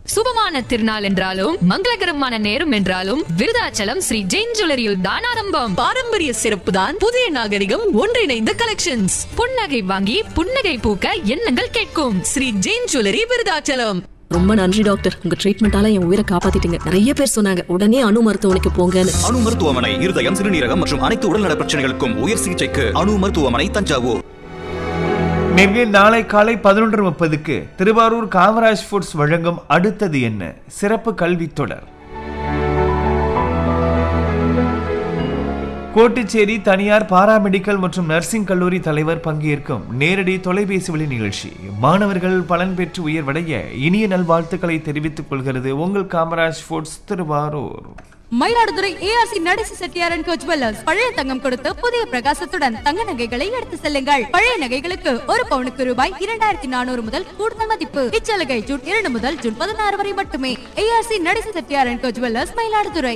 சுபமான திருநாள் என்றாலும் மங்களகரமான நேரம் என்றாலும் விருதாச்சலம் ஸ்ரீ ஜெயின் ஜுவல்லரியில் தான் ஆரம்பம் பாரம்பரிய சிறப்பு தான் புதிய நாகரிகம் ஒன்றிணைந்த கலெக்ஷன்ஸ் புன்னகை வாங்கி புன்னகை பூக்க எண்ணங்கள் கேட்கும் ஸ்ரீ ஜெயின் ஜுவல்லரி விருதாச்சலம் ரொம்ப நன்றி டாக்டர் உங்க ட்ரீட்மெண்டால என் உயிரை காப்பாத்திட்டீங்க நிறைய பேர் சொன்னாங்க உடனே அணு மருத்துவமனைக்கு போங்கன்னு அணு மருத்துவமனை இருதயம் சிறுநீரகம் மற்றும் அனைத்து உடல்நல பிரச்சனைகளுக்கும் உயர் சிகிச்சைக்கு அணு மருத்துவமனை தஞ்சாவூர் நேர்களே நாளை காலை பதினொன்று முப்பதுக்கு திருவாரூர் காமராஜ் ஃபுட்ஸ் வழங்கும் அடுத்தது என்ன சிறப்பு கல்வி தொடர் கோட்டுச்சேரி தனியார் பாராமெடிக்கல் மற்றும் நர்சிங் கல்லூரி தலைவர் பங்கேற்கும் நேரடி தொலைபேசி வழி நிகழ்ச்சி மாணவர்கள் பலன் பெற்று உயர்வடைய இனிய நல்வாழ்த்துக்களை தெரிவித்துக் கொள்கிறது உங்கள் காமராஜ் ஃபுட்ஸ் திருவாரூர் மயிலாடுதுறை ஏஆர்சி நடேசி செட்டியாரன் கோ ஜுவல்லர்ஸ் பழைய தங்கம் கொடுத்து புதிய பிரகாசத்துடன் தங்க நகைகளை எடுத்து செல்லுங்கள் பழைய நகைகளுக்கு ஒரு பவுனுக்கு ரூபாய் இரண்டாயிரத்தி நானூறு முதல் கூடுதல் மதிப்பு இச்சலுகை ஜூன் இரண்டு முதல் ஜூன் பதினாறு வரை மட்டுமே ஏஆர்சி நடேசி செட்டியாரன் கோ ஜுவல்லர்ஸ் மயிலாடுதுறை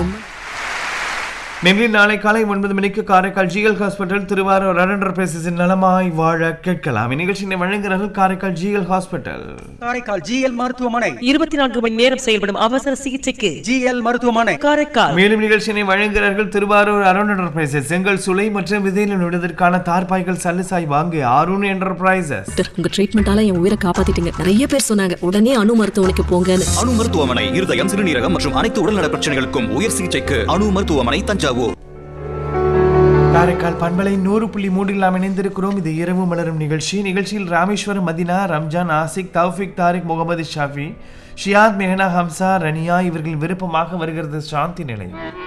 நெல்லை நாளை காலை ஒன்பது மணிக்கு காரைக்கால் ஜிஎல் ஹாஸ்பிட்டல் திருவாரூர் அரண்டர் பேசிஸின் நலமாய் வாழ கேட்கலாம் இந்நிகழ்ச்சியை வழங்குகிறார்கள் Karaikal GL hospital Karaikal GL மருத்துவமனை இருபத்தி நான்கு மணி நேரம் செயல்படும் அவசர சிகிச்சைக்கு ஜிஎல் மருத்துவமனை காரைக்கால் மேலும் நிகழ்ச்சியினை வழங்குகிறார்கள் திருவாரூர் அருண் என்டர்பிரைசஸ் செங்கல் சுலை மற்றும் விதையில் நுழைவதற்கான தார்பாய்கள் சல்லுசாய் வாங்க அருண் என்டர்பிரைசஸ் டாக்டர் உங்க ட்ரீட்மெண்டால என் உயிரை காப்பாத்திட்டீங்க நிறைய பேர் சொன்னாங்க உடனே அணு மருத்துவமனைக்கு போங்கன்னு அணு மருத்துவமனை இருதயம் சிறுநீரகம் மற்றும் அனைத்து உடல்நல பிரச்சனைகளுக்கும் உயர் சிகிச்சைக்கு அணு மருத்துவமனை தஞ்சாவூர் காரைக்கால் பண்பலை நூறு புள்ளி மூன்றில் நாம் இணைந்திருக்கிறோம் இது இரவு மலரும் நிகழ்ச்சி நிகழ்ச்சியில் ராமேஸ்வரம் மதினா ரம்ஜான் ஆசிக் தௌஃபிக் தாரிக் முகமது ஷாஃபி ஷியாத் மெஹனா ஹம்சா ரனியா இவர்கள் விருப்பமாக வருகிறது சாந்தி நிலையம்